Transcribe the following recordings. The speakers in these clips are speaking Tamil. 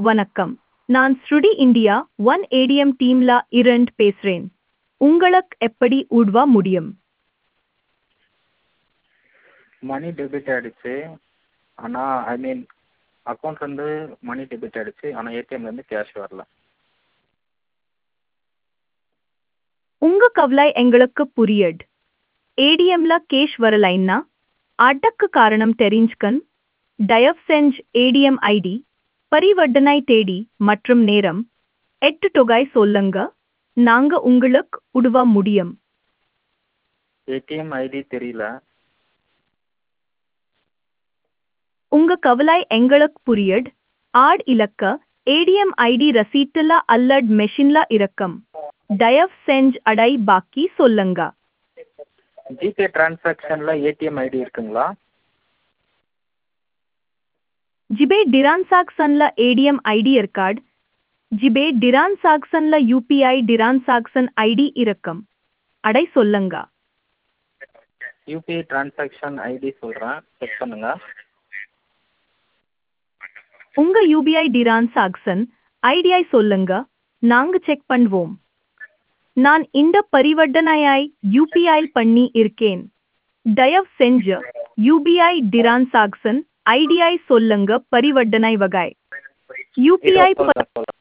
வணக்கம் நான் ஸ்ருடி இந்தியா ஒன் ஏடிஎம் டீம்ல இரண்டு பேசுறேன் உங்களுக்கு எப்படி உதவ முடியும் மணி டெபிட் ஆகிடுச்சு ஆனால் ஐ மீன் அக்கௌண்ட்லேருந்து மணி டெபிட் ஆகிடுச்சு ஆனால் ஏடிஎம்லேருந்து கேஷ் வரல உங்க கவலை எங்களுக்கு புரியுது ஏடிஎம்ல கேஷ் வரலைன்னா அடக்கு காரணம் தெரிஞ்சுக்கன் தயவு செஞ்சு ஏடிஎம் ஐடி பரிவர்த்தனை தேதி மற்றும் நேரம் எட்டு தொகை சொல்லுங்க நாங்க உங்களுக்கு உதவ முடியும் ஏடிஎம் ஐடி தெரியல உங்க கவலை எங்களுக்கு புரியுது ஆட் இலக்க ஏடிஎம் ஐடி ரசீட்டுல அல்லது மெஷின்ல இருக்கும் தயவு செஞ்சு அடை பாக்கி சொல்லுங்க ஜிபே டிரான்சாக்ஷனில் ஏடிஎம் ஐடி இருக்குங்களா ஜிபே டிரான்சாக்சன்ல ஏடிஎம் ஐடி இருக்காட் ஜிபே டிரான்சாக்சன்ல யூபிஐ டிரான்சாக்சன் ஐடி இருக்கும் அடை சொல்லுங்க யூபிஐ டிரான்சாக்ஷன் ஐடி சொல்கிறேன் செக் பண்ணுங்கள் உங்க யூபிஐ டிரான்சாக்சன் ஐடியை சொல்லுங்க நாங்க செக் பண்ணுவோம் நான் இந்த பரிவர்த்தனையாய் யூபிஐ பண்ணி இருக்கேன் தயவு செஞ்சு யூபிஐ டிரான்சாக்சன் ஐடியை சொல்லுங்க பரிவர்த்தனை வகை யூபிஐ சொல்கிறேன் சொல்கிறேன்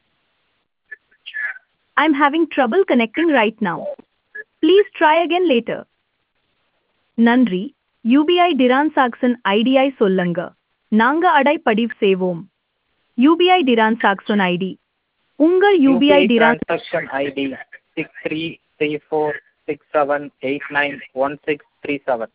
I'm having trouble connecting right now. Please try again later. நன்றி யூபிஐ டிரான்சாக்சன் ஐடியை சொல்லுங்க நாங்க அடை பதிவு செய்வோம் யூபிஐ டிரான்சாக்சன் ஐடி உங்கள் UPI tran transaction ID six three three four six seven eight nine one six three seven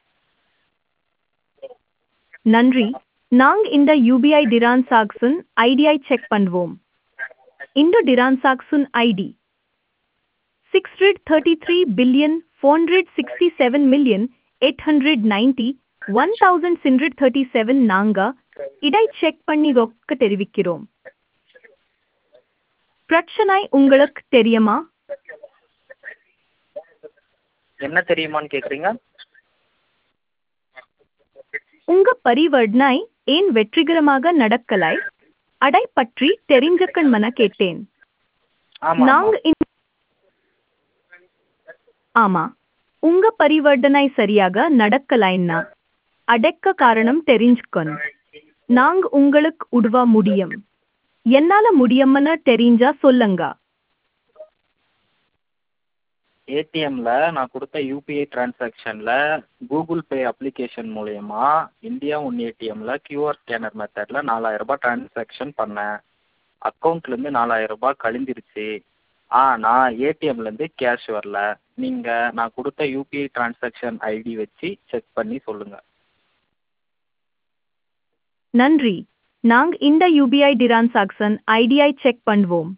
நன்றி நாங்க இந்த யூபிஐ டிரான்சாக்சன் ஐடியை செக் பண்ணுவோம் இந்த transaction ID six hundred thirty three billion four hundred sixty seven million eight hundred ninety one thousand hundred thirty seven நாங்க இடை செக் பண்ணி ரொக்க தெரிவிக்கிறோம் பிரச்சனை உங்களுக்கு தெரியுமா என்ன தெரியுமான்னு கேட்குறீங்க உங்க பரிவர்த்தனை ஏன் வெற்றிகரமாக நடக்கலை அடை பற்றி தெரிஞ்சுக்கணுமன கேட்டேன் ஆமாம் நாங்க இந்த- ஆமா உங்க பரிவர்த்தனை சரியாக நடக்கலைன்னா அடக்க காரணம் தெரிஞ்சுக்கணும் நாங்க உங்களுக்கு உதவ முடியும் என்னால முடியும்னு தெரிஞ்சா சொல்லுங்க ஏடிஎம்ல நான் கொடுத்த யூபிஐ டிரான்சாக்ஷனில் கூகுள் பே அப்ளிகேஷன் மூலயமா இந்தியா ஒன் ஏடிஎம்ல கியூஆர் ஸ்கேனர் மெத்தடில் நாலாயிரம் ரூபாய் டிரான்சாக்ஷன் பண்ணேன் அக்கௌண்ட்லேருந்து நாலாயிரம் ரூபாய் கழிஞ்சிருச்சு ஆனால் ஏடிஎம்லேருந்து கேஷ் வரல நீங்கள் நான் கொடுத்த யூபிஐ டிரான்சாக்ஷன் ஐடி வச்சு செக் பண்ணி சொல்லுங்கள் நன்றி நாங்க இந்த யூபிஐ டிரான்சாக்சன் ஐடியை செக் பண்ணுவோம்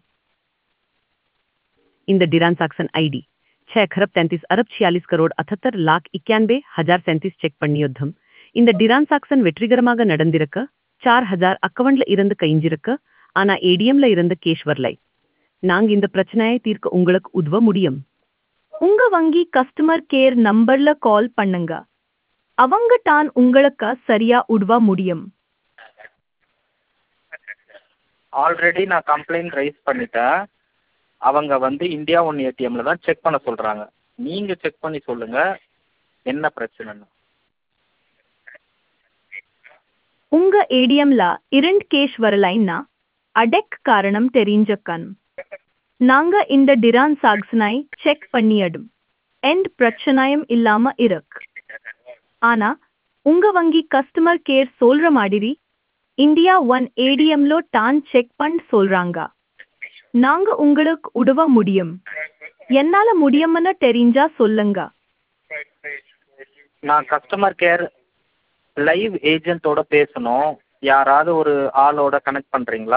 இந்த டிரான்சாக்சன் ஐடி छह खरब तैंतीस अरब छियालीस करोड़ अठहत्तर लाख इक्यानवे हजार सैंतीस செக் பண்ணியுத்தம் இந்த டிரான்சாக்சன் வெற்றிகரமாக நடந்திருக்க சார் ஹஜார் அக்கவுண்ட்ல இருந்து கழிஞ்சிருக்க ஆனா ஏடிஎம்ல இருந்து கேஷ் வரலை நாங்க இந்த பிரச்சனையை தீர்க்க உங்களுக்கு உதவ முடியும் உங்க வங்கி கஸ்டமர் கேர் நம்பர்ல கால் பண்ணுங்க அவங்க தான் உங்களுக்கு சரியா உதவ முடியும் ஆல்ரெடி நான் கம்ப்ளைண்ட் ரைஸ் பண்ணிட்டேன் அவங்க வந்து இந்தியா ஒன் ஏடிஎம்ல தான் செக் பண்ண சொல்கிறாங்க நீங்கள் செக் பண்ணி சொல்லுங்கள் என்ன பிரச்சனைன்னு உங்க ஏடிஎம்ல இரண்டு கேஷ் வரலைன்னா அடெக் காரணம் தெரிஞ்சக்கன் நாங்க இந்த டிரான்சாக்சனை செக் பண்ணியடும் எந்த பிரச்சனையும் இல்லாம இருக்கு ஆனா உங்க வங்கி கஸ்டமர் கேர் சொல்ற மாதிரி இந்தியா ஒன் ஏடிஎம்ல தான் செக் பண்ண சொல்றாங்க நாங்க உங்களுக்கு உதவ முடியும் என்னால முடியும்னு தெரிஞ்சா சொல்லுங்க நான் கஸ்டமர் கேர் லைவ் ஏஜென்ட்டோட பேசணும் யாராவது ஒரு ஆளோட கனெக்ட் பண்ணுறீங்களா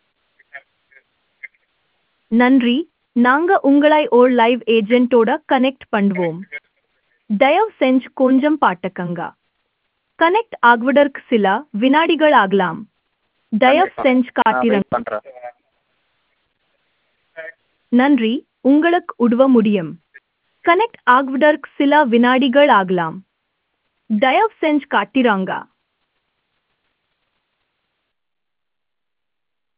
நன்றி நாங்க உங்களை ஒரு லைவ் ஏஜென்ட்டோட கனெக்ட் பண்ணுவோம் தயவு செஞ்சு கொஞ்சம் பாட்டுக்கங்க கனெக்ட் ஆகுவதற்கு சில வினாடிகள் ஆகலாம் தயவு செஞ்சு காட்டிருங்க பண்ணுறேன் நன்றி உங்களுக்கு உதவ முடியும் கனெக்ட் ஆகுவதற்கு சில வினாடிகள் ஆகலாம் தயவு செஞ்சு காட்டிறாங்க